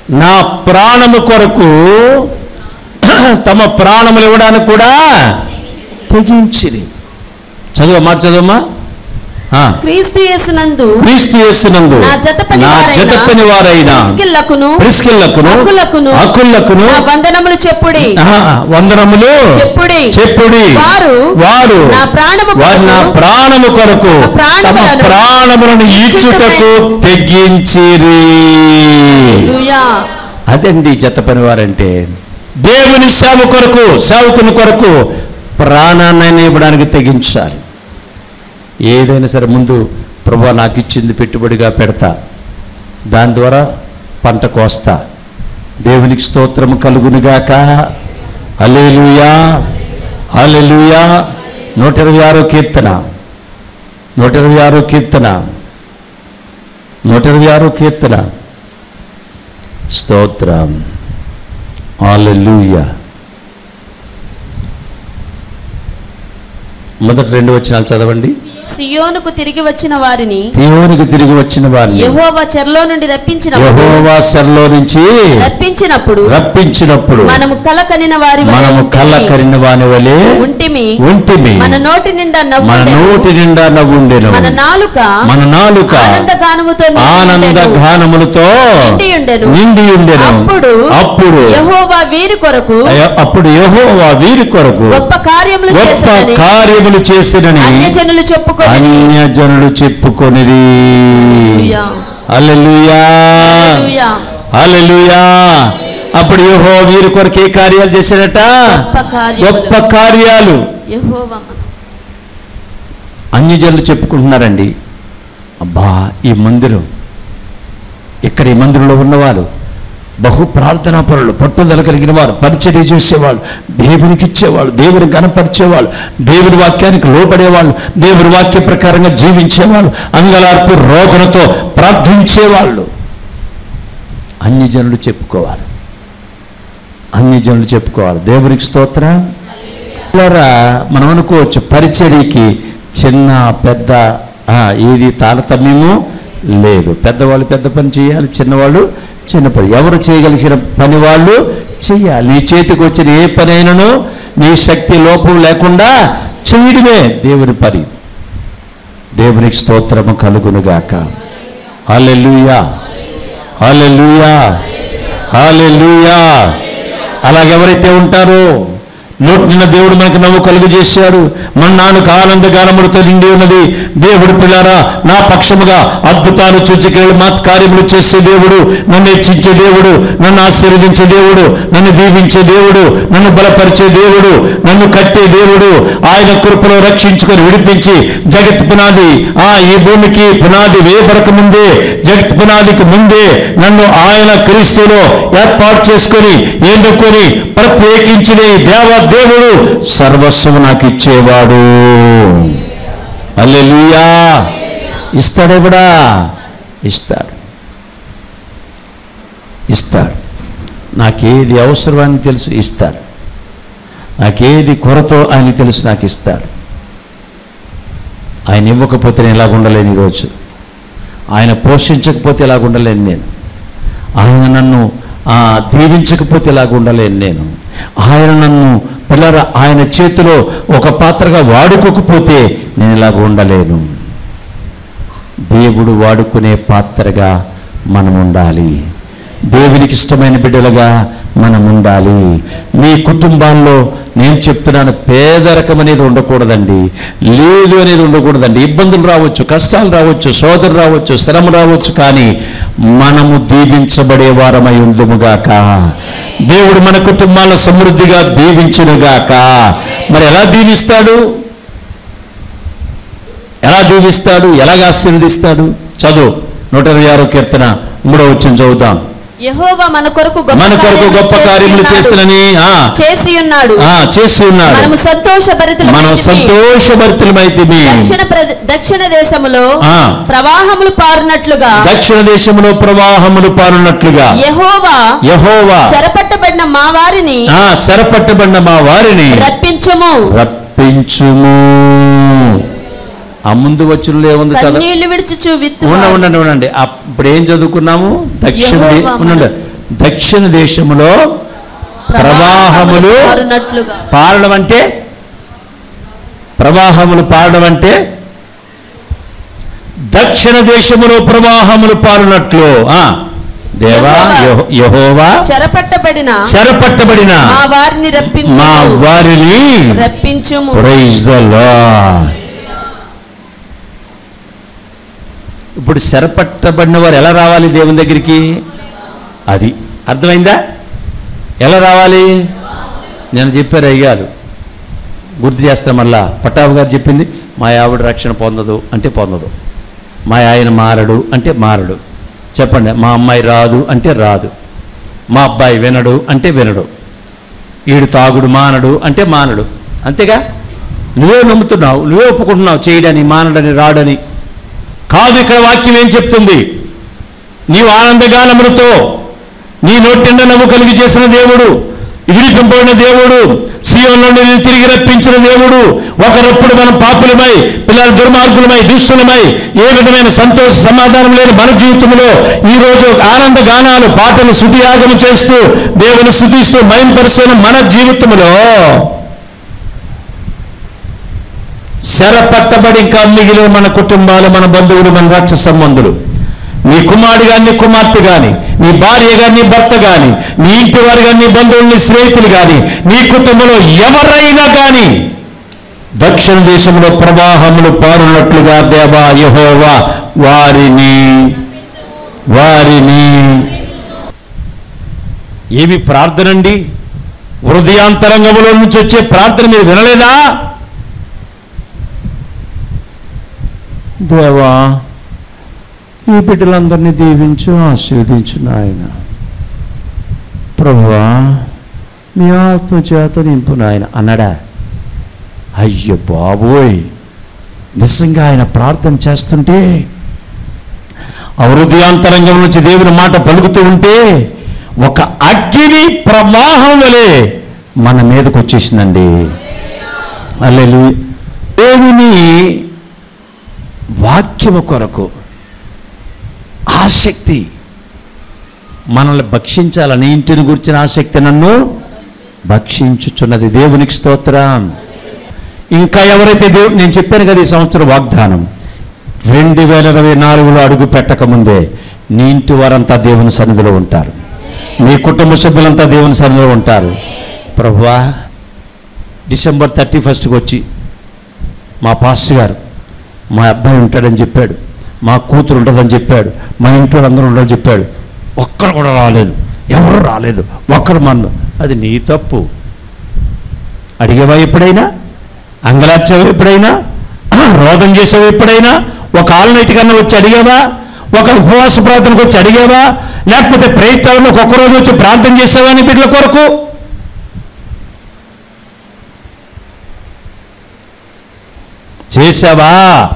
నా ప్రాణము కొరకు తమ ప్రాణములు ఇవ్వడానికి కూడా తెగించిరి చదువు మాట చదువమ్మా ఆ. క్రీస్తు యేసునందు క్రీస్తు యేసునందు నా జత పని నా వారైన జత పని వారైన ప్రిస్కిల్లకును ప్రిస్కిల్లకును అకులకును అకులకును నా వందనములు చెప్పుడి ఆ, వందనములు చెప్పుడి చెప్పుడి వారు వారు నా ప్రాణము వారు నా కొరకు ప్రాణము కొరకు తమ తమ ప్రాణములను ప్రాణములను ఈచుటకు తెగించిరి హల్లెలూయా. అదండి జత పనివారంటే దేవుని సేవ కొరకు సేవకుని కొరకు ప్రాణాన్ని ఇవ్వడానికి తెగించాలి ఏదైనా సరే ముందు ప్రభా నాకు ఇచ్చింది పెట్టుబడిగా పెడతా దాని ద్వారా పంట కోస్తా దేవునికి స్తోత్రం కలుగునుగాక అలెలుయా అలెలుయా నూట ఇరవై ఆరో కీర్తన నూట ఇరవై ఆరో కీర్తన నూట ఇరవై ఆరో కీర్తన స్తోత్రం అలెలుయా మొదటి రెండు వచనాలు చదవండి సియోనుకు తిరిగి వచ్చిన వారిని దేవునికి తిరిగి వచ్చిన వారిని యెహోవా చెరలో నుండి రప్పించిన యెహోవా సెరలో నుంచి రప్పించినప్పుడు రప్పించినప్పుడు మనము కల కనిన వారి వలె మనము ఉంటిమి. కళ్ళ కరిన వాని వలె ఉంటిమి ఉంటిమి మన నోటి నిండా మన నవ్వు నోటి నిండా నవ్వుండెను మన నాలుక మన నాలుక ఆనంద గానముతో ఆనంద గానములతో నిండియుండెను. నిండి ఉండెను అప్పుడు అప్పుడు యెహోవా వీరి కొరకు అయ్య- అప్పుడు యెహోవా వీరి కొరకు గొప్ప కార్యములు గొప్ప చేశారని కార్యములు చేసినని అన్యజనులు చెప్పుకొని అన్యజనులు చెప్పుకొనిరి అల్లెలుయా హల్లెలూయా అప్పుడు యెహో వీరి కొరకు ఏ కార్యాలు చేశాడట గొప్ప కార్యములు. గొప్ప కార్యాలు యెహోవా అన్యజనులు చెప్పుకుంటున్నారండి అబ్బా ఈ మందిరం ఇక్కడ ఈ మందిరంలో ఉన్నవారు బహు ప్రార్థనా పరులు పట్టుదల కలిగిన వారు పరిచర్య చేసేవాళ్ళు దేవునికి ఇచ్చేవాళ్ళు దేవుని గణపరిచేవాళ్ళు దేవుని వాక్యానికి లోపడేవాళ్ళు దేవుని వాక్య ప్రకారంగా జీవించేవాళ్ళు అంగలార్పు రోదనతో ప్రార్థించేవాళ్ళు అన్యజనులు చెప్పుకోవాలి అన్యజనులు చెప్పుకోవాలి దేవునికి స్తోత్రం పిల్లరా మనం అనుకోవచ్చు పరిచర్యకి చిన్న పెద్ద ఆ, ఏది తారతమ్యము లేదు పెద్దవాళ్ళు పెద్ద పని చేయాలి చిన్నవాళ్ళు చిన్న పని ఎవరు చేయగలిగిన పని వాళ్ళు చెయ్యాలి నీ చేతికి వచ్చిన ఏ పని అయినను నీ శక్తి లోపం లేకుండా చేయడమే దేవుని పని దేవునికి స్తోత్రము కలుగునుగాక హల్లెలూయా హల్లెలూయా హల్లెలూయా అలాగెవరైతే ఉంటారో నోటి నిన్న దేవుడు మనకు నవ్వు కలుగు చేశాడు మన నాన్నకు ఆనంద గానములతో నిండి ఉన్నది దేవుడు పిల్లారా నా పక్షముగా అద్భుతాలు సూచికలు కార్యములు చేసే దేవుడు నన్ను హెచ్చించే దేవుడు నన్ను ఆశీర్వదించే దేవుడు నన్ను దీవించే దేవుడు నన్ను బలపరిచే దేవుడు నన్ను కట్టే దేవుడు ఆయన కృపలో రక్షించుకొని విడిపించి జగత్ పునాది ఆ ఈ భూమికి పునాది వేయబడక ముందే జగత్ పునాదికి ముందే నన్ను ఆయన క్రీస్తులో ఏర్పాటు చేసుకొని ఎన్నుకొని ప్రత్యేకించిన ఈ దేవ దేవుడు సర్వస్వం నాకు ఇచ్చేవాడు అల్లెలుయా ఇస్తాడెవడా ఇస్తాడు ఇస్తాడు నాకేది అవసరమని తెలుసు ఇస్తాడు నాకేది కొరతో ఆయన తెలుసు నాకు ఇస్తాడు ఆయన ఇవ్వకపోతే నేను ఇలాగ ఉండలేను ఈరోజు ఆయన పోషించకపోతే ఇలాగ ఉండలేను నేను ఆయన నన్ను ఆ, దీవించకపోతే ఇలాగ ఉండలేను నేను ఆయన నన్ను పిల్లర ఆయన చేతిలో ఒక పాత్రగా వాడుకోకపోతే నేను ఇలాగ ఉండలేను దేవుడు వాడుకునే పాత్రగా మనం ఉండాలి దేవునికి ఇష్టమైన బిడ్డలుగా మనం ఉండాలి మీ కుటుంబాల్లో నేను చెప్తున్నాను పేదరికం అనేది ఉండకూడదండి లేదు అనేది ఉండకూడదండి ఇబ్బందులు రావచ్చు కష్టాలు రావచ్చు సోదరు రావచ్చు శ్రమ రావచ్చు కానీ మనము దీవించబడే వారమై ఉందుముగాక దేవుడు మన కుటుంబాలను సమృద్ధిగా దీవించునుగాక మరి ఎలా దీవిస్తాడు ఎలా దీవిస్తాడు ఎలాగ ఆశీర్వదిస్తాడు చదువు నూట ఇరవై ఆరో కీర్తన మూడో వచ్చిన చదువుతాం యెహోవా మన కొరకు గొప్ప మన కొరకు గొప్ప కార్యములు చేసి చేస్తున్నని ఆ, ఉన్నాడు. చేసి ఉన్నాడు ఆ, చేసి ఉన్నాడు మనము సంతోషభరితులమైతిమి. మనం సంతోషభరితులమైతిమి దక్షిణ ప్ర- దక్షిణ దేశములో ఆ. ప్రవాహములు పారునట్లుగా దక్షిణ దేశంలో ప్రవాహములు పారునట్లుగా యెహోవా యహోవా చెరపట్టబడిన మా వారిని ఆ శరపట్టబడిన మా వారిని రప్పించుము రప్పించుము ఆ ముందు వచ్చులో ఏముంది చదువు కన్నీళ్లు విడిచుచు విత్తు ఉండ ఉండండి ఉండండి అప్- ఇప్పుడు ఏం చదువుకున్నాము దక్షిణ దే- యెహోవా మన- ఉండండి దక్షిణ దేశములో ప్రవాహములు పారునట్లుగా పారడం అంటే ప్రవాహములు పారడం అంటే దక్షిణ దేశములో ప్రవాహములు పారునట్లు ఆ దేవా యెహో- యెహోవా చెరపట్టబడిన చెరపట్టబడిన మా వారిని రప్పించు మా వారిని రప్పించుము Praise the Lord. ఇప్పుడు చెరపట్టబడిన వారు ఎలా రావాలి దేవుని దగ్గరికి అది అర్థమైందా ఎలా రావాలి నేను చెప్పారు అయ్యారు గుర్తు చేస్తాం మళ్ళా పట్టాభు గారు చెప్పింది మా ఆవిడ రక్షణ పొందదు అంటే పొందదు మా ఆయన మారడు అంటే మారడు చెప్పండి మా అమ్మాయి రాదు అంటే రాదు మా అబ్బాయి వినడు అంటే వినడు ఈడు తాగుడు మానడు అంటే మానడు అంతేగా నువ్వే నమ్ముతున్నావు నువ్వే ఒప్పుకుంటున్నావు చేయడని మానడని రాడని కాదు ఇక్కడ వాక్యం ఏం చెప్తుంది నీవు ఆనందగానములతో నీ నోటిండ నవ్వు కలిగి చేసిన దేవుడు విడిపింపబడిన దేవుడు సీఎం నుండి నిన్ను తిరిగి రప్పించిన దేవుడు ఒకరప్పుడు మనం పాపులమై పిల్లల దుర్మార్గులమై దుష్టులమై ఏ విధమైన సంతోష సమాధానం లేని మన జీవితంలో ఈ రోజు ఆనంద గానాలు పాటలు శుతియాగము చేస్తూ దేవుని శుతిస్తూ మైంపరుస్తున్న మన జీవితంలో శరపట్టబడి ఇంకా మిగిలిన మన కుటుంబాలు మన బంధువులు మన రక్ష సంబంధులు నీ కుమారుడు కానీ నీ కుమార్తె కానీ నీ భార్య కానీ నీ భర్త కానీ నీ ఇంటి వారు కానీ నీ బంధువులు నీ స్నేహితులు కానీ నీ కుటుంబంలో ఎవరైనా కానీ దక్షిణ దేశంలో ప్రవాహములు పారున్నట్లుగా దేవా యహోవా వారిని వారిని ఏమి ప్రార్థన అండి హృదయాంతరంగములో నుంచి వచ్చే ప్రార్థన మీరు వినలేదా దేవా ఈ బిడ్డలందరినీ దీవించు ఆశీర్వదించు నాయన ప్రభువా మీ ఆత్మ చేత నింపు నాయన అన్నాడా అయ్యో బాబోయ్ నిజంగా ఆయన ప్రార్థన చేస్తుంటే ఆ హృదయాంతరంగం నుంచి దేవుని మాట పలుకుతూ ఉంటే ఒక అగ్ని ప్రవాహం వలె మన మీదకి వచ్చేసిందండి అల్లెలు దేవుని వాక్యము కొరకు ఆసక్తి మనల్ని భక్షించాలని ఇంటిని గురించిన ఆసక్తి నన్ను భక్షించుచున్నది దేవునికి స్తోత్రం ఇంకా ఎవరైతే దేవుడు నేను చెప్పాను కదా ఈ సంవత్సరం వాగ్దానం రెండు వేల ఇరవై నాలుగులో అడుగు పెట్టకముందే నీ ఇంటి వారంతా దేవుని సన్నిధిలో ఉంటారు మీ కుటుంబ సభ్యులంతా దేవుని సన్నిధిలో ఉంటారు ప్రభువా డిసెంబర్ థర్టీ ఫస్ట్కి వచ్చి మా పాస్టర్ గారు మా అబ్బాయి ఉంటాడని చెప్పాడు మా కూతురు ఉంటుందని చెప్పాడు మా ఇంట్లో అందరూ ఉండని చెప్పాడు ఒక్కరు కూడా రాలేదు ఎవరు రాలేదు ఒక్కరు మన్ను అది నీ తప్పు అడిగేవా ఎప్పుడైనా అంగలార్చావా ఎప్పుడైనా రోదం చేసావా ఎప్పుడైనా ఒక ఆల్నైట్ కన్నా వచ్చి అడిగావా ఒక ఉపవాస ప్రార్థనకు వచ్చి అడిగావా లేకపోతే ప్రయత్నాలను ఒక్కొక్క రోజు వచ్చి ప్రార్థన చేసావా నీ బిడ్డల కొరకు చేసావా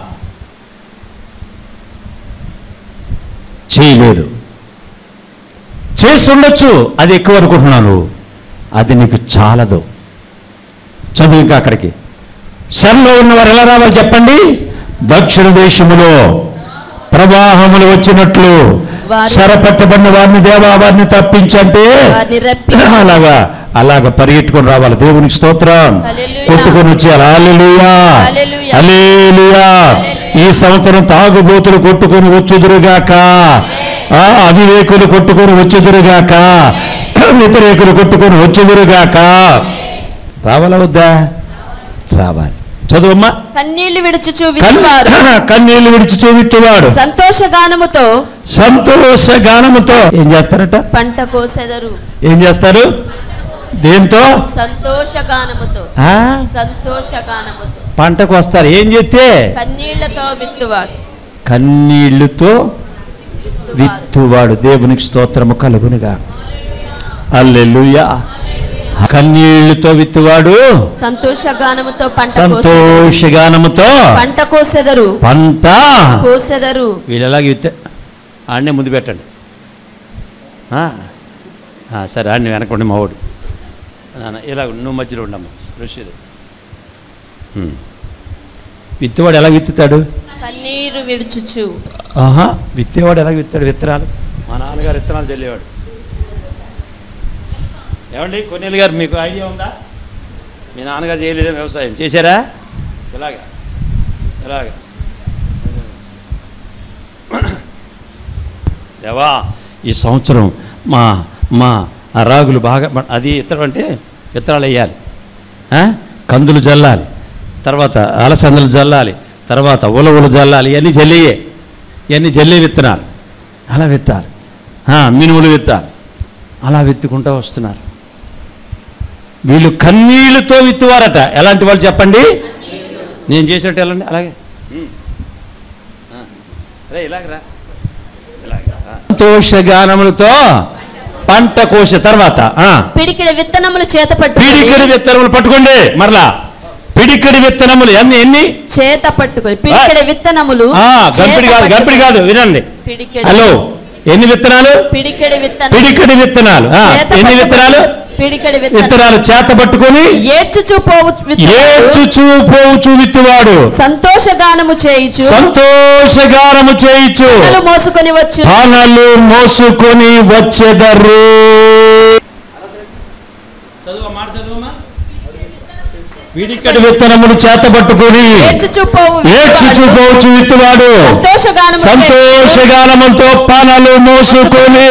చేయలేదు చేసి ఉండొచ్చు అది ఎక్కువ అనుకుంటున్నాను అది నీకు చాలదు చదువు ఇంకా అక్కడికి శరలో ఉన్నవారు ఎలా రావాలి చెప్పండి దక్షిణ దేశములో ప్రవాహములు వచ్చినట్లు వారి- సరపట్టబడిన వారిని దేవా వారిని తప్పించంటే వారిని రప్పి అలాగా అలాగా పరిగెట్టుకొని రావాలి దేవునికి స్తోత్రం హల్లెలూయా. కొట్టుకొని వచ్చేయాలి హల్లెలూయా హల్లెలూయా. హల్లెలూయా ఈ సంవత్సరం తాగుబోతులు కొట్టుకొని వచ్చుదురుగాక ఆ, అవివేకులు కొట్టుకొని వచ్చుదురుగాక వ్యతిరేకులు కొట్టుకొని వచ్చుదురుగాక రావాలా వద్దా రావాలి చదువమ్మా కన్నీళ్లు విడుచుచు కన్- విత్తువారు కన్నీళ్లు విడిచి చూవిట్టువాడు సంతోషగానముతో సంతోష గానముతో ఏం చేస్తారట పంట కోసెదరు ఏం చేస్తారు దేంతో సంతోషగానముతో ఆ? సంతోషగానముతో పంటకు వస్తారు ఏం చెప్తే కన్నీళ్లతో విత్తువారు కన్నీళ్లతో విత్తువాడు దేవునికి స్తోత్రము కలుగునుగా అల్లెలుయా కన్నీళ్లతో విత్తువాడు సంతోషగానముతో పంట కోసెదరు. సంతోషగానముతో పంట కోసెదరు పంట కోసెదరు వీళ్ళు ఎలాగ విత్తే ఆడనే ముందు పెట్టండి ఆ? ఆ, సరే ఆడిని వెనకండి మావాడు నాన్న ఇలా నువ్వు మధ్యలో ఉండమ్మా రషీద్ ఉమ్. విత్తువాడు ఎలా విత్తుతాడు కన్నీరు విడుచుచు ఆహా విత్తేవాడు ఎలా విత్తాడు విత్తనాలు మా నాన్నగారు విత్తనాలు చల్లేవాడు ఏమండి కొన్నేళ్ళు గారు మీకు ఐడియా ఉందా మీ నాన్నగారు చేయలేదా వ్యవసాయం చేశారా ఎలాగా ఎలాగా దేవా ఈ సంవత్సరం మా మా ఆ రాగులు బాగా మ- అది విత్తనం అంటే విత్తనాలు వేయాలి ఆ? కందులు జల్లాలి తర్వాత అలసందలు జల్లాలి తర్వాత ఉలవలు జల్లాలి ఇవన్నీ జల్లియే ఇవన్నీ జల్లే విత్తనాలు అలా విత్తాలి ఆ, మినుములు విత్తాలి అలా విత్తుకుంటూ వస్తున్నారు వీళ్ళు కన్నీళ్లతో విత్తువారట ఎలాంటి వాళ్ళు చెప్పండి నేను చేసినట్టు వెళ్ళండి అలాగే ఉమ్. ఆ. రే ఇలాగరా ఇలాగ రా. సంతోషగానములతో పంట కోసే తర్వాత ఆ, పిడికిడి విత్తనములు చేత పట్టుకొని పిడికిడి విత్తనములు పట్టుకోండి మరలా పిడికిడి విత్తనములు ఎన్ని ఎన్ని చేత పట్టుకొని పిడికిడి విత్తనములు ఆ, గంపిడి చేత కాదు గంపిడి కాదు పట్టుకొని. వినండి పిడికెడు హలో ఎన్ని విత్తనాలు పిడికెడి విత్తనం పిడికిడి విత్తనాలు ఆ, చేత ఎన్ని పట్టుకొని విత్తనాలు పిడికెడి విత్తనం విత్తనాలు చేత పట్టుకొని ఏడ్చుచూ పోవు విత్తనాలు ఏడ్చుచూ పోవుచు విత్తువాడు సంతోషగానము చేయుచు సంతోషగానము చేయిచు పనులు మోసుకొని వచ్చు పానలు మోసుకొని వచ్చెదరు పిడికడి విత్తనములు చేత పట్టుకొని ఏడ్చుచూ పోవు ఏడ్చుచూ విత్తువాడు. పోవచ్చు విత్తువాడు సంతోషగానము చేయుచు సంతోషగానములతో పానాలు మోసుకొని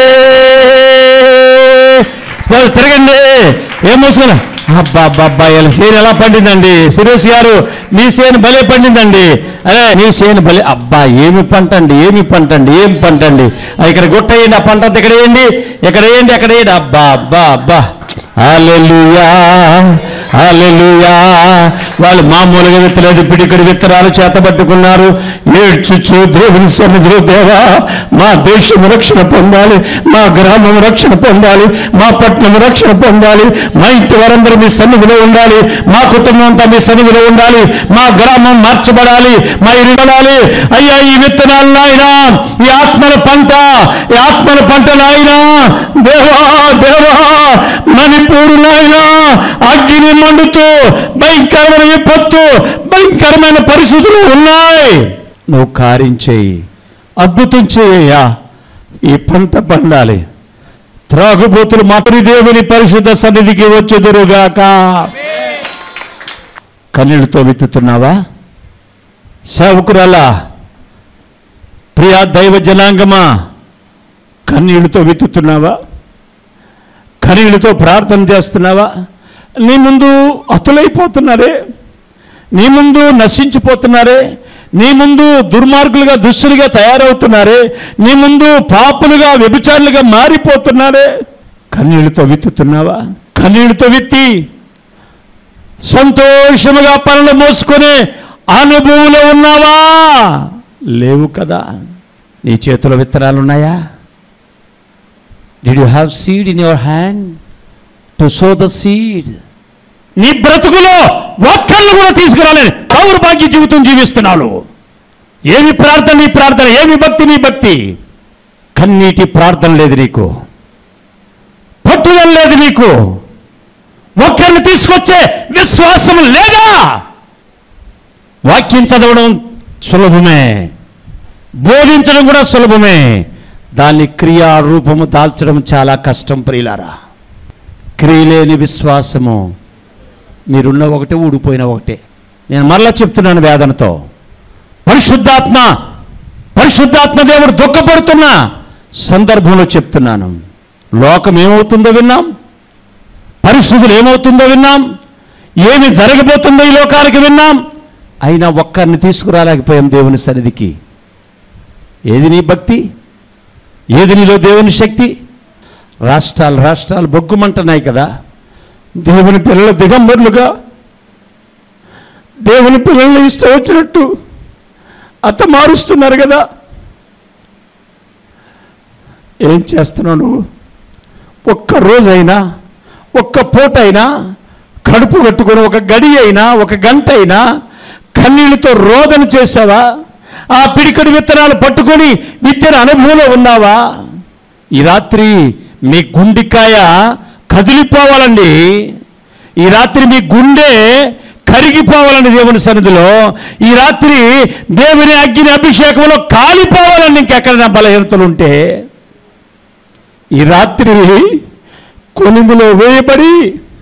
వాళ్ళు తిరగండి ఏం మోసుకున్నా అబ్బా అబ్బా అబ్బా వీళ్ళ సేను ఎలా పండిందండి సురేష్ గారు మీ సేను భలే పండిందండి అరే మీ సేను భలే అబ్బా ఏమి పంట అండి ఏమి పంట అండి ఏం పంట అండి ఆ, ఇక్కడ గుట్ట వేయండి ఆ పంట అంతా ఇక్కడ వేయండి ఇక్కడ వేయండి అక్కడ వేయండి అబ్బా అబ్బా అబ్బా హల్లెలూయా హల్లెలూయా వాళ్ళు మామూలుగా విత్తలేదు పిడికడి విత్తనాలు చేతబట్టుకున్నారు ఏడ్చుచు దేవుని సన్నిధిలో దేవా మా దేశం రక్షణ పొందాలి మా గ్రామం రక్షణ పొందాలి మా పట్టణం రక్షణ పొందాలి మా ఇంటి వారందరూ మీ సన్నిధిలో ఉండాలి మా కుటుంబం అంతా మీ సన్నిధిలో ఉండాలి మా గ్రామం మార్చబడాలి మా ఇల్లు పడాలి అయ్యా ఈ విత్తనాలు నాయనా ఈ ఆత్మల పంట ఈ ఆత్మల పంట నాయనా దేవా దేవా మణిపూరు నాయనా అగ్ని మండుతూ భయంకరమైన విపత్తు భయంకరమైన పరిస్థితులు ఉన్నాయి నువ్వు కార్యం చేయి అద్భుతం చేయ్యా ఈ పంట పండాలి త్రాగుబోతులు మాతరి దేవుని పరిశుద్ధ సన్నిధికి వచ్చుదురుగాక కన్నీళ్ళతో విత్తుతున్నావా సేవకురాలా ప్రియా దైవ జనాంగమా కన్నీళ్ళతో విత్తుతున్నావా కన్నీళ్ళతో ప్రార్థన చేస్తున్నావా నీ ముందు అతులైపోతున్నారే నీ ముందు నశించిపోతున్నారే నీ ముందు దుర్మార్గులుగా దుస్తులుగా తయారవుతున్నారే నీ ముందు పాపులుగా వ్యభిచారులుగా మారిపోతున్నారే కన్నీళ్ళతో విత్తుతున్నావా కన్నీళ్ళతో విత్తి సంతోషముగా పనులు మోసుకునే అనుభవంలో ఉన్నావా లేవు కదా నీ చేతిలో విత్తనాలు ఉన్నాయా did you have seed in your hand to so the seed నీ బ్రతుకులో ఒక్కళ్ళు కూడా తీసుకురాలేని దౌర్భాగ్య జీవితం జీవిస్తున్నాను ఏమి ప్రార్థన నీ ప్రార్థన ఏమి భక్తి నీ భక్తి కన్నీటి ప్రార్థన లేదు నీకు పట్టుదల లేదు నీకు ఒక్కరిని తీసుకొచ్చే విశ్వాసం లేదా వాక్యం చదవడం సులభమే బోధించడం కూడా సులభమే దాన్ని క్రియా రూపము దాల్చడం చాలా కష్టం ప్రియులారా క్రియలేని విశ్వాసము మీరున్న ఒకటే ఊడిపోయిన ఒకటే నేను మరలా చెప్తున్నాను వేదనతో పరిశుద్ధాత్మ పరిశుద్ధాత్మ దేవుడు దుఃఖపడుతున్న సందర్భంలో చెప్తున్నాను లోకం ఏమవుతుందో విన్నాం పరిస్థితులు ఏమవుతుందో విన్నాం ఏమి జరగబోతుందో ఈ లోకానికి విన్నాం అయినా ఒక్కరిని తీసుకురాలేకపోయాం దేవుని సన్నిధికి ఏది నీ భక్తి ఏది నీలో దేవుని శక్తి రాష్ట్రాలు రాష్ట్రాలు బొగ్గుమంటున్నాయి కదా దేవుని పిల్లలు దిగంబరులుగా దేవుని పిల్లల్ని ఇష్టం వచ్చినట్టు అత్త మారుస్తున్నారు కదా ఏం చేస్తున్నావు నువ్వు ఒక్క రోజైనా ఒక్క పూటైనా కడుపు కట్టుకొని ఒక గడి అయినా ఒక గంట అయినా కన్నీళ్ళతో రోదన చేసావా ఆ పిడికడి విత్తనాలు పట్టుకొని విద్యను అనుభవంలో ఉన్నావా ఈ రాత్రి మీ గుండికాయ కదిలిపోవాలండి ఈ రాత్రి మీ గుండె కరిగిపోవాలండి దేవుని సన్నిధిలో ఈ రాత్రి దేవుని అగ్ని అభిషేకంలో కాలిపోవాలండి ఇంకెక్కడ నా బలహీనతలు ఉంటే ఈ రాత్రి కొనుములో వేయబడి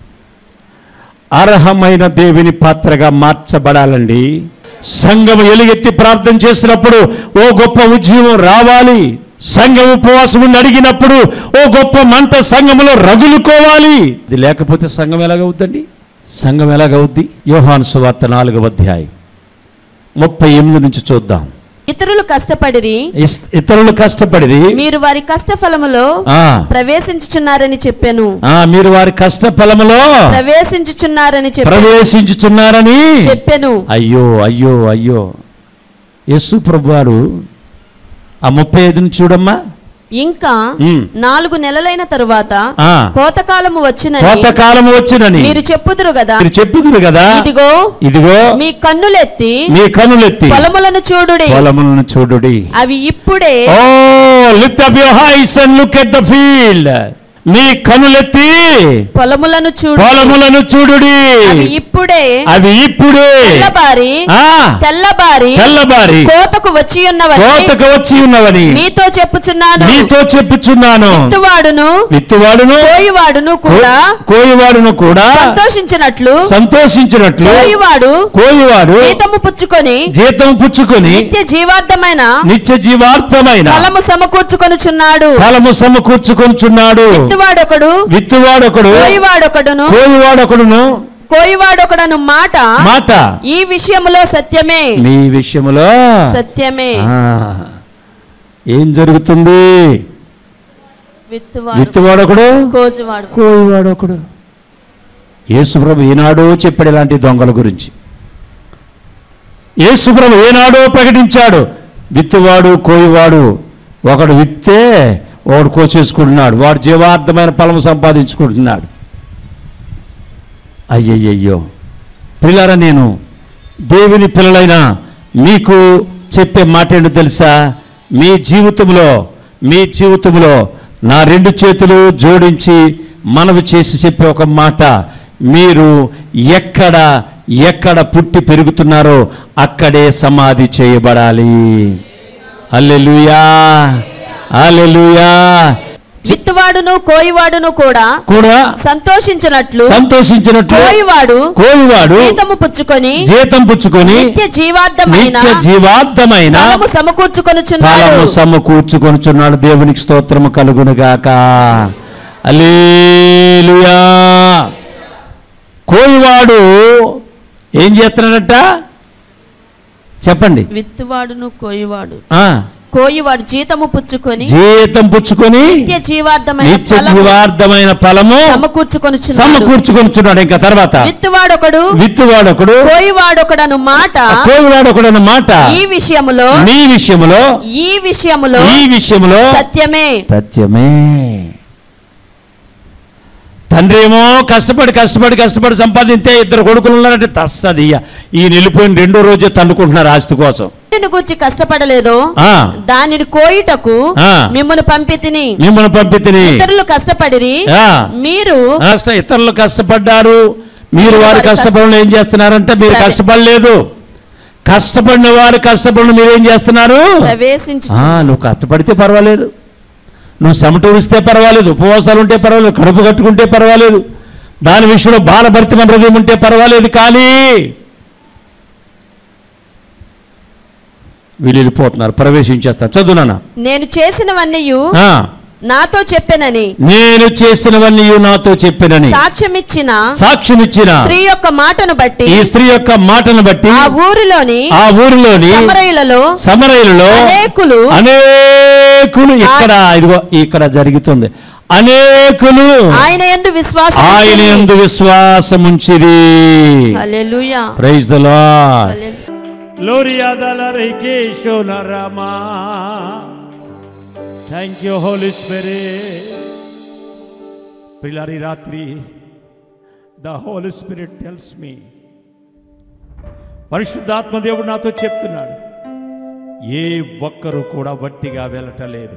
అర్హమైన దేవుని పాత్రగా మార్చబడాలండి సంఘం ఎలుగెత్తి ప్రార్థన చేసినప్పుడు ఓ గొప్ప ఉద్యమం రావాలి సంఘం ఉపవాసం ఉండి అడిగినప్పుడు ఓ గొప్ప మంట సంఘములో రగులుకోవాలి ఇది లేకపోతే సంఘం ఎలాగవుద్దండి సంఘం ఎలాగవుద్ది యోహాను సువార్త నాలుగవ అధ్యాయం ముప్పై ఎనిమిది నుంచి చూద్దాం ఇతరులు కష్టపడిరి ఇస్- ఇతరులు కష్టపడి మీరు వారి కష్టఫలములో ఆ, ప్రవేశించుచున్నారని చెప్పాను ఆ, మీరు వారి కష్ట ఫలములో ప్రవేశించుచున్నారని చెప్పాను ప్రవేశించుచున్నారని చెప్పాను అయ్యో అయ్యో అయ్యో యేసు ప్రభువారు ఆ ముప్పై ఐదుని చూడమ్మా ఇంకా ఉమ్. నాలుగు నెలలైన తరువాత ఆ. కోతకాలము వచ్చినని కోతకాలము వచ్చినని మీరు చెప్పుదురు కదా మీరు చెప్పుదురు కదా ఇదిగో ఇదిగో మీ కన్నులెత్తి మీ కనులెత్తి పొలములను చూడుడి పొలములను చూడుడి అవి ఇప్పుడే O lift up your eyes and look at the field మీ కనులెత్తి పొలములను చూడు పొలములను చూడుడి అవి ఇప్పుడే అవి ఇప్పుడే తెల్లబారి ఆ తెల్లబారి తెల్లబారి కోతకు వచ్చి ఉన్నవని కోతకు వచ్చి ఉన్నవని మీతో చెప్పుచున్నాను నీతో చెప్పుచున్నాను విత్తువాడును విత్తువాడును కోయివాడును కూడా కో- కోయివాడును కూడా సంతోషించినట్లు సంతోషించినట్లు కోయివాడు కోయివాడు జీతము పుచ్చుకొని జీతం పుచ్చుకొని నిత్య జీవార్థమైన నిత్య జీవార్థమైన ఫలము సమకూర్చుకొనుచున్నాడు ఫలము సమకూర్చుకొనుచున్నాడు విత్తువాడొకడు విత్తువాడొకడు కోయివాడొకడును కోయివాడొకడును కోయివాడొకడను మాట మాట ఈ విషయములో సత్యమే మీ విషయములో సత్యమే ఆ, ఏం జరుగుతుంది విత్తువాడు విత్తువాడొకడు కోజువాడు కోయివాడొకడు యేసుప్రభు ఏనాడో చెప్పాడు ఇలాంటి దొంగల గురించి యేసుప్రభు ఏనాడో ప్రకటించాడు విత్తువాడు కోయివాడు ఒకడు విత్తే ఒకడు కోసేసుకుంటున్నాడు వాడు జీవార్థమైన ఫలము సంపాదించుకుంటున్నాడు అయ్యయ్యయ్యో పిల్లరా నేను దేవుని పిల్లలైన మీకు చెప్పే మాట ఏంటో తెలుసా మీ జీవితంలో మీ జీవితంలో నా రెండు చేతులు జోడించి మనవి చేసి చెప్పే ఒక మాట మీరు ఎక్కడ ఎక్కడ పుట్టి పెరుగుతున్నారో అక్కడే సమాధి చేయబడాలి అల్లెలుయా అల్లెలుయా విత్తువాడును కోయివాడును కూడా కూడా సంతోషించినట్లు సంతోషించినట్లు కోయివాడు కోయివాడు జీతము పుచ్చుకొని జీతం పుచ్చుకొని నిత్య జీవార్థమైన నిత్య జీవార్థమైన ఫలము సమకూర్చుకొనుచున్నాడు ఫలము సమకూర్చుకొనుచున్నాడు దేవునికి స్తోత్రము కలుగునుగాక అలేలుయా కోయివాడు ఏం చేస్తున్నాడట చెప్పండి విత్తువాడును కోయివాడు ఆ కోయివాడు జీతము పుచ్చుకొని జీతం పుచ్చుకొని నిత్య జీవార్థమైన నిత్య ఫలము జీవార్థమైన ఫలము సమకూర్చుకొనుచున్నాడు సమకూర్చుకొనుచున్నాడు ఇంకా తర్వాత విత్తువాడొకడు విత్తువాడొకడు కోయివాడొకడను మాట కోయివాడొకడు అన్నమాట ఈ విషయములో నీ విషయములో ఈ విషయములో ఈ విషయములో సత్యమే సత్యమే తండ్రి ఏమో కష్టపడి కష్టపడి కష్టపడి సంపాదింతే ఇద్దరు కొడుకులు ఉన్నారంటే తస్సది ఈ నిలిపోయిన రెండో రోజే తన్నుకుంటున్నారు ఆస్తి కోసం దేనిని గూర్చి కష్టపడలేదో ఆ దానిని కోయిటకు ఆ. మిమ్మల్ని పంపితిని మిమ్మల్ని పంపితిని ఇతరులు కష్టపడిరి ఆ. మీరు కష్ట ఇతరులు కష్టపడ్డారు మీరు వారి వారి కష్టపడడం ఏం చేస్తున్నారంటే మీరు ప్రవే- కష్టపడలేదు కష్టపడిన వారు కష్టపడిన మీరు ఏం చేస్తున్నారు ప్రవేశించు ఆ, నువ్వు కష్టపడితే పర్వాలేదు నువ్వు చెమటూరిస్తే పర్వాలేదు ఉపవాసాలు ఉంటే పర్వాలేదు కడుపు కట్టుకుంటే పర్వాలేదు దాని విషయంలో బాలభరితమైన హృదయం ఉంటే పర్వాలేదు కానీ వీళ్ళు వెళ్ళిపోతున్నారు ప్రవేశించేస్తారు చదువునా నేను చేసినవన్నీ నాతో చెప్పెనని నేను చేసినవన్నీ నాతో చెప్పినని సాక్ష్యమిచ్చిన సాక్ష్యం ఇచ్చిన స్త్రీ యొక్క మాటను బట్టి ఈ స్త్రీ యొక్క మాటను బట్టి ఆ ఊరిలోని ఆ ఊరిలోని సమరయులలో సమరయులలో అనేకులు అనేకులు ఇక్కడ ఇదిగో ఇక్కడ జరుగుతుంది అనేకులు ఆయన ఎందు విశ్వాసం ఆయన ఎందు విశ్వాసముంచిరి hallelujah praise the lord hallelujah. Gloria dalla Reikesho Narama. Thank you, Holy Spirit. పిల్లరి రాత్రి the holy spirit tells me పరిశుద్ధాత్మ దేవుడు నాతో చెప్తున్నాడు ఏ ఒక్కరు కూడా వట్టిగా వెళ్ళటలేదు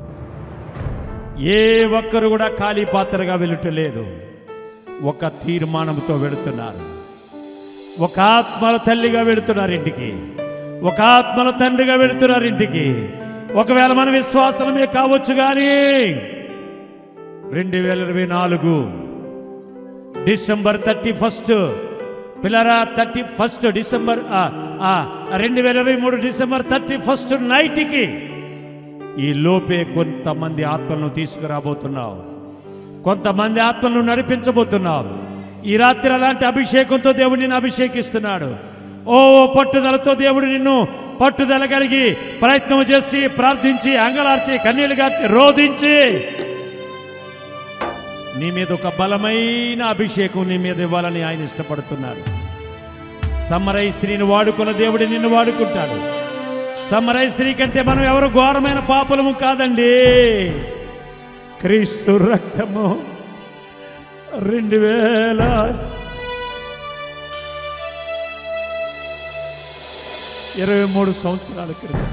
ఏ ఒక్కరు కూడా ఖాళీ పాత్రగా వెళ్ళటలేదు ఒక తీర్మానంతో వెళుతున్నారు ఒక ఆత్మల తల్లిగా వెళుతున్నారు ఇంటికి ఒక ఆత్మల తండ్రిగా వెళుతున్నారు ఇంటికి ఒకవేళ మన విశ్వాసమే కావచ్చు కానీ రెండు వేల ఇరవై నాలుగు డిసెంబర్ థర్టీ ఫస్ట్ పిల్లరా థర్టీ ఫస్ట్ డిసెంబర్ ఆ, ఆ, రెండు వేల ఇరవై మూడు డిసెంబర్ థర్టీ ఫస్ట్ నైట్కి ఈ లోపే కొంతమంది ఆత్మలను తీసుకురాబోతున్నావు కొంతమంది ఆత్మలను నడిపించబోతున్నావు ఈ రాత్రి అలాంటి అభిషేకంతో దేవుడు నిన్ను అభిషేకిస్తున్నాడు ఓ పట్టుదలతో దేవుడు నిన్ను పట్టుదల కలిగి ప్రయత్నం చేసి ప్రార్థించి అంగలార్చి కన్నీళ్లు గార్చి రోధించి నీ మీద ఒక బలమైన అభిషేకం నీ మీద ఇవ్వాలని ఆయన ఇష్టపడుతున్నాడు సమరై స్త్రీని వాడుకున్న దేవుడు నిన్ను వాడుకుంటాడు సమరై స్త్రీ కంటే మనం ఎవరు ఘోరమైన పాపలము కాదండి క్రీస్తు రక్తము రెండు వేల ఇరవై మూడు సంవత్సరాల క్రితం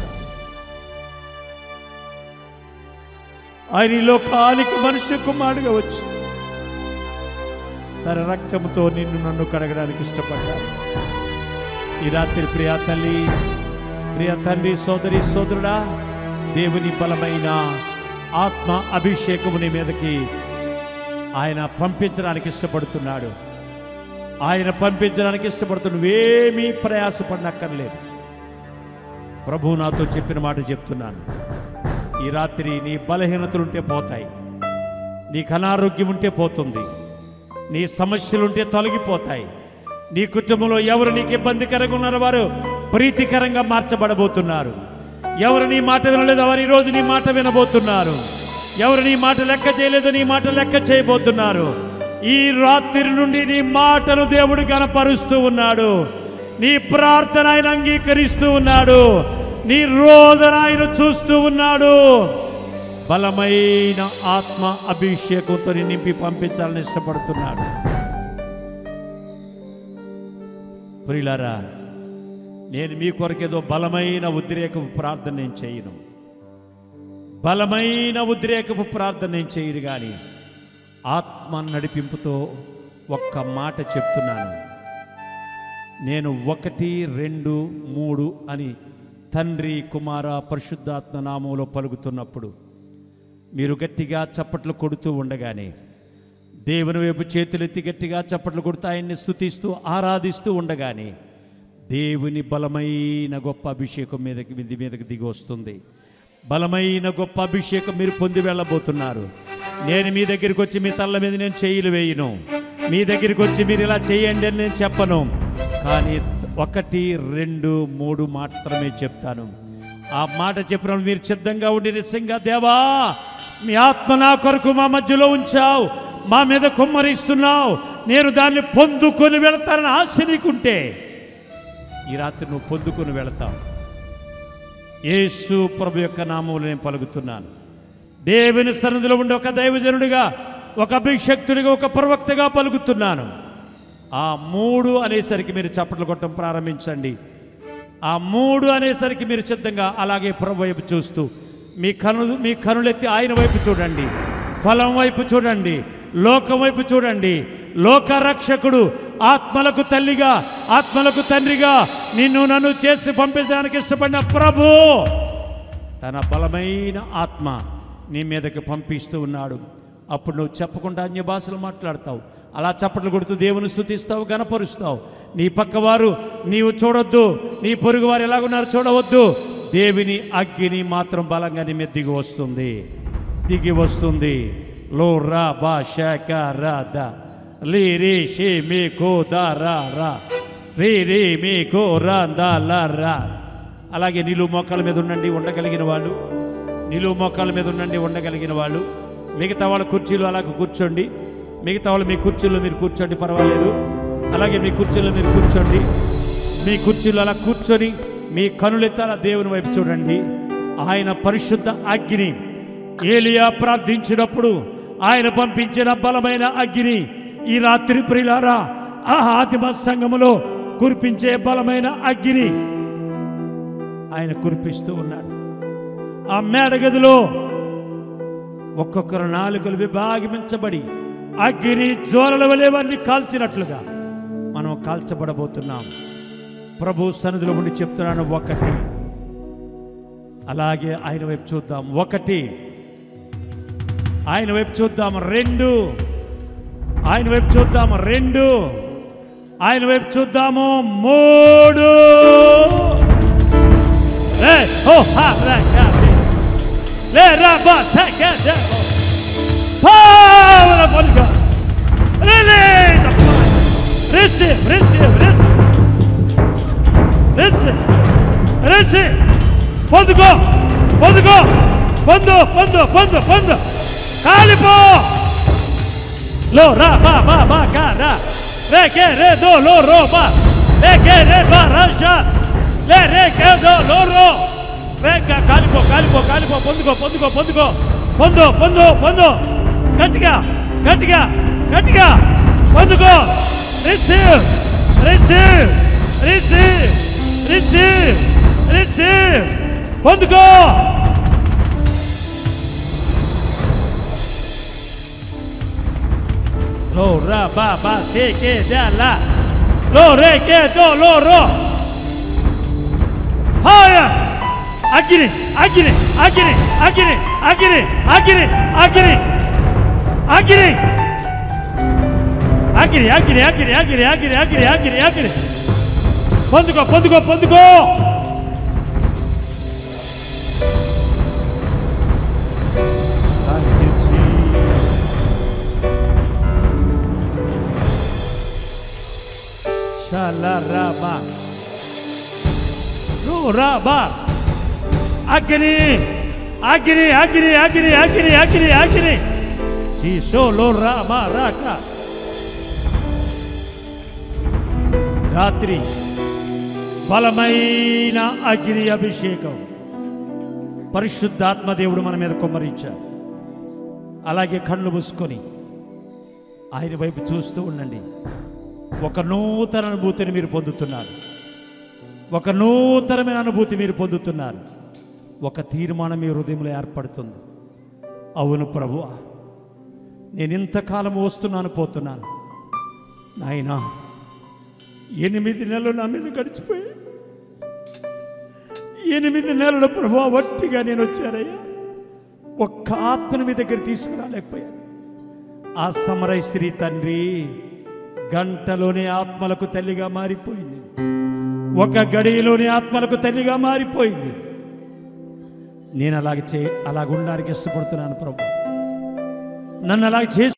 ఆయన ఈ లోకానికి మనుష్య కుమారుడుగా వచ్చి తన రక్తముతో నిన్ను నన్ను కడగడానికి ఇష్టపడ్డాడు ఈ రాత్రి ప్రియా తల్లి ప్రియ తండ్రి సోదరి సోదరుడా దేవుని బలమైన ఆత్మ అభిషేకము నీ మీదకి ఆయన పంపించడానికి ఇష్టపడుతున్నాడు ఆయన పంపించడానికి ఇష్టపడుతున్న నువ్వేమీ ప్రయాసపడనక్కర్లేదు ప్రభు నాతో చెప్పిన మాట చెప్తున్నాను ఈ రాత్రి నీ బలహీనతలుంటే పోతాయి నీకు అనారోగ్యం ఉంటే పోతుంది నీ సమస్యలుంటే తొలగిపోతాయి నీ కుటుంబంలో ఎవరు నీకు ఇబ్బందికరంగా ఉన్నారో వారు ప్రీతికరంగా మార్చబడబోతున్నారు ఎవరు నీ మాట వినలేదో వారు ఈరోజు నీ మాట వినబోతున్నారు ఎవరు నీ మాట లెక్క చేయలేదో నీ మాట లెక్క చేయబోతున్నారు ఈ రాత్రి నుండి నీ మాటను దేవుడు కనపరుస్తూ ఉన్నాడు నీ ప్రార్థన ఆయన అంగీకరిస్తూ ఉన్నాడు నీ రోదన ఆయన చూస్తూ ఉన్నాడు బలమైన ఆత్మ అభిషేకంతో నింపి పంపించాలని ఇష్టపడుతున్నాడు ప్రియులారా నేను మీ కొరకేదో బలమైన ఉద్రేకపు ప్రార్థన నేను చేయను బలమైన ఉద్రేకపు ప్రార్థన నేను చేయను కానీ ఆత్మ నడిపింపుతో ఒక్క మాట చెప్తున్నాను నేను ఒకటి రెండు మూడు అని తండ్రి కుమార పరిశుద్ధాత్మ నామంలో పలుకుతున్నప్పుడు మీరు గట్టిగా చప్పట్లు కొడుతూ ఉండగానే దేవుని వైపు చేతులెత్తి గట్టిగా చప్పట్లు కొడుతూ ఆయన్ని స్తుతిస్తూ ఆరాధిస్తూ ఉండగానే దేవుని బలమైన గొప్ప అభిషేకం మీదకి మిది మీదకి దిగి వస్తుంది బలమైన గొప్ప అభిషేకం మీరు పొంది వెళ్ళబోతున్నారు నేను మీ దగ్గరికి వచ్చి మీ తల్ల మీద నేను చేయిలు వేయను మీ దగ్గరికి వచ్చి మీరు ఇలా చేయండి అని నేను చెప్పను కానీ ఒకటి రెండు మూడు మాత్రమే చెప్తాను ఆ మాట చెప్పినప్పుడు మీరు సిద్ధంగా ఉండి నిజంగా దేవా మీ ఆత్మ నా కొరకు మా మధ్యలో ఉంచావు మా మీద కుమ్మరిస్తున్నావు నేను దాన్ని పొందుకొని వెళతానని ఆశ నీకుంటే ఈ రాత్రి నువ్వు పొందుకొని వెళతావు యేసు ప్రభు యొక్క నామంలో నేను పలుకుతున్నాను దేవుని సన్నిధిలో ఉండే ఒక దైవజనుడిగా ఒక అభిషక్తుడిగా ఒక ప్రవక్తగా పలుకుతున్నాను ఆ మూడు అనేసరికి మీరు చప్పట్లు కొట్టడం ప్రారంభించండి ఆ మూడు అనేసరికి మీరు సిద్ధంగా అలాగే ప్రభు వైపు చూస్తూ మీ కను మీ కనులెత్తి ఆయన వైపు చూడండి ఫలం వైపు చూడండి లోకం వైపు చూడండి లోకరక్షకుడు ఆత్మలకు తల్లిగా ఆత్మలకు తండ్రిగా నిన్ను నన్ను చేసి పంపించడానికి ఇష్టపడిన ప్రభు తన బలమైన ఆత్మ నీ మీదకి పంపిస్తూ ఉన్నాడు అప్పుడు నువ్వు చెప్పకుండా అన్య భాషలు మాట్లాడతావు అలా చప్పట్లు కొడుతూ దేవుని స్థుతిస్తావు గనపరుస్తావు నీ పక్కవారు నీవు చూడొద్దు నీ పొరుగు వారు ఎలాగున్నారు చూడవద్దు దేవుని అగ్ని మాత్రం బలంగా నీ మీద దిగి వస్తుంది దిగి వస్తుంది లో రా బా షక రా ద లీ రీ షి మీ కో దా రా రా రీ రీ మీ కో రా దా లా రా అలాగే నిలువు మోకాల మీద ఉండండి ఉండగలిగిన వాళ్ళు నిలువు మోకాల మీద ఉండండి ఉండగలిగిన వాళ్ళు మిగతా వాళ్ళ కుర్చీలు అలాగ కూర్చోండి మిగతా వాళ్ళు మీ కుర్చీలో మీరు కూర్చోండి పర్వాలేదు అలాగే మీ కుర్చీలో మీరు కూర్చోండి మీ కుర్చీలో అలా కూర్చొని మీ కనులెత్తాల దేవుని వైపు చూడండి ఆయన పరిశుద్ధ అగ్ని ఏలియా ప్రార్థించినప్పుడు ఆయన పంపించిన బలమైన అగ్ని ఈ రాత్రి ప్రియులారా ఆ ఆదిమ సంఘములో కురిపించే బలమైన అగ్ని ఆయన కురిపిస్తూ ఉన్నాడు ఆ మేడగదిలో ఒక్కొక్కరు నాలుకలు విభాగమించబడి అగ్ని జ్వాలల వలె వారిని కాల్చినట్లుగా మనం కాల్చబడబోతున్నాం ప్రభు సన్నిధిలో ఉండి చెప్తున్నాను ఒకటి అలాగే ఆయన వైపు చూద్దాం ఒకటి ఆయన వైపు చూద్దాము రెండు ఆయన వైపు చూద్దాము రెండు ఆయన వైపు చూద్దాము మూడు లే ఓ హా రా కా లే. లే రా బా సా కా దా బా. Power of Holy Ghost. Release the power. Receive, receive, receive. Receive, receive. పొందుకో పొందుకో పొందు పొందు పొందు పొందు కాలిపో లో రా బా బా బా కా రా రే కే రే దో లో రో బా రే కే రే బా రాషా లే రే కే దో లో రో రే కా కాలిపో కాలిపో కాలిపో పొందుకో పొందుకో పొందుకో పొందు పొందు పొందు గట్టిగా గట్టిగా గట్టిగా పొందుకో receive receive receive receive receive పొందుకో Lo ra ba ba se ke da la. Lo re ke do lo ro. Haya. Agiri, agiri, agiri, agiri, agiri, agiri, agiri. Agiri. Agiri, agiri, agiri, agiri, agiri, agiri, agiri, agiri. పొందుకో పొందుకో పొందుకో Thank you, Jesus. Shalaraba. Ruraba. Agni. Agni, Agni, Agni, Agni, Agni, Agni. Si solo Rama Raka. రాత్రి బలమైన అగ్ని అభిషేకం పరిశుద్ధాత్మ దేవుడు మన మీద కొమ్మరించారు అలాగే కళ్ళు మూసుకొని ఆయన వైపు చూస్తూ ఉండండి ఒక నూతన అనుభూతిని మీరు పొందుతున్నారు ఒక నూతనమైన అనుభూతి మీరు పొందుతున్నారు ఒక తీర్మానం మీ హృదయంలో ఏర్పడుతుంది అవును ప్రభువా నేను ఇంతకాలం వస్తున్నాను పోతున్నాను నాయనా ఎనిమిది నెలలు నా మీద గడిచిపోయాయి ఎనిమిది నెలల ప్రభావ వట్టిగా నేను వచ్చానయ్యా ఒక్క ఆత్మను మీ దగ్గర తీసుకురాలేకపోయాను ఆ సమరయ స్త్రీ తండ్రి గంటలోనే ఆత్మలకు తల్లిగా మారిపోయింది ఒక గడియలోనే ఆత్మలకు తల్లిగా మారిపోయింది నేను అలాగ చే అలాగ ఉండడానికి ఇష్టపడుతున్నాను ప్రభు నన్ను అలాగ చేసి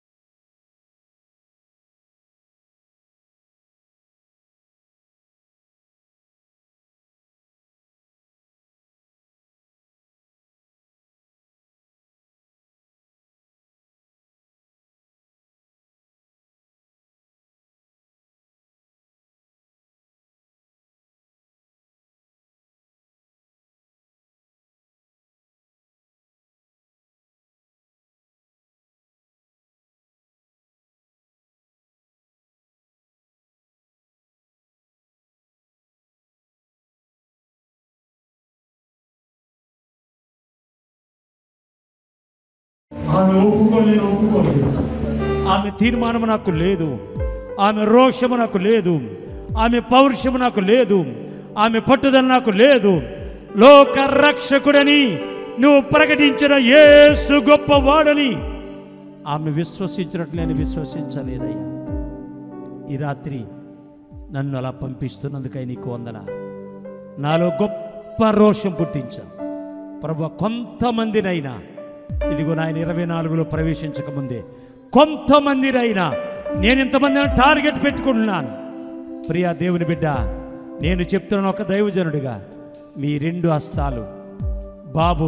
ఆమె ఒప్పుకోలేను ఒప్పుకోలేదు ఆమె తీర్మానం నాకు లేదు ఆమె రోషము నాకు లేదు ఆమె పౌరుషము నాకు లేదు ఆమె పట్టుదల నాకు లేదు లోక రక్షకుడని నువ్వు ప్రకటించిన యేసు గొప్పవాడని ఆమె విశ్వసించినట్లు నేను విశ్వసించలేదయ్యా ఈ రాత్రి నన్ను అలా పంపిస్తున్నందుకై నీకు వందన నాలో గొప్ప రోషం పుట్టించా ప్రభు కొంతమందినైనా ఇదిగో నాయన ఇరవై నాలుగులో ప్రవేశించకముందే కొంతమందినైనా నేను ఇంతమందిని టార్గెట్ పెట్టుకుంటున్నాను ప్రియా దేవుని బిడ్డ నేను చెప్తున్నాను ఒక దైవజనుడిగా మీ రెండు హస్తాలు బాబు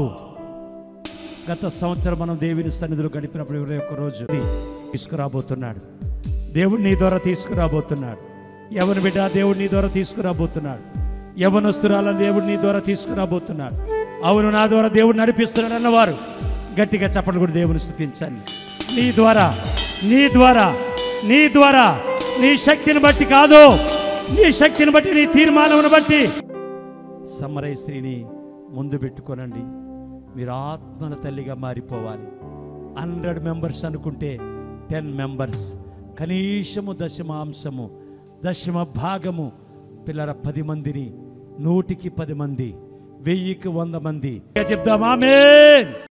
గత సంవత్సరం మనం దేవుని సన్నిధిలో గడిపినప్పుడు ఇరవై ఒక్క రోజు తీసుకురాబోతున్నాడు దేవుడు నీ ద్వారా తీసుకురాబోతున్నాడు ఎవరి బిడ్డ దేవుడు నీ ద్వారా తీసుకురాబోతున్నాడు యవనస్తురాలను దేవుడు నీ ద్వారా తీసుకురాబోతున్నాడు అవును నా ద్వారా దేవుడు నడిపిస్తున్నాడు అన్నవారు గట్టిగా చెప్పండి కూడా దేవుని స్థుతించండి నీ ద్వారా నీ ద్వారా నీ ద్వారా నీ శక్తిని బట్టి కాదు నీ శక్తిని బట్టి నీ తీర్మానమును బట్టి సమరయ స్త్రీని ముందు పెట్టుకోనండి మీరు ఆత్మల తల్లిగా మారిపోవాలి హండ్రెడ్ మెంబర్స్ అనుకుంటే టెన్ మెంబర్స్ కనీసము దశమాంశము దశమ భాగము పిల్లల పది మందిని నూటికి పది మంది వెయ్యికి వంద మంది చెప్దాం ఆమెన్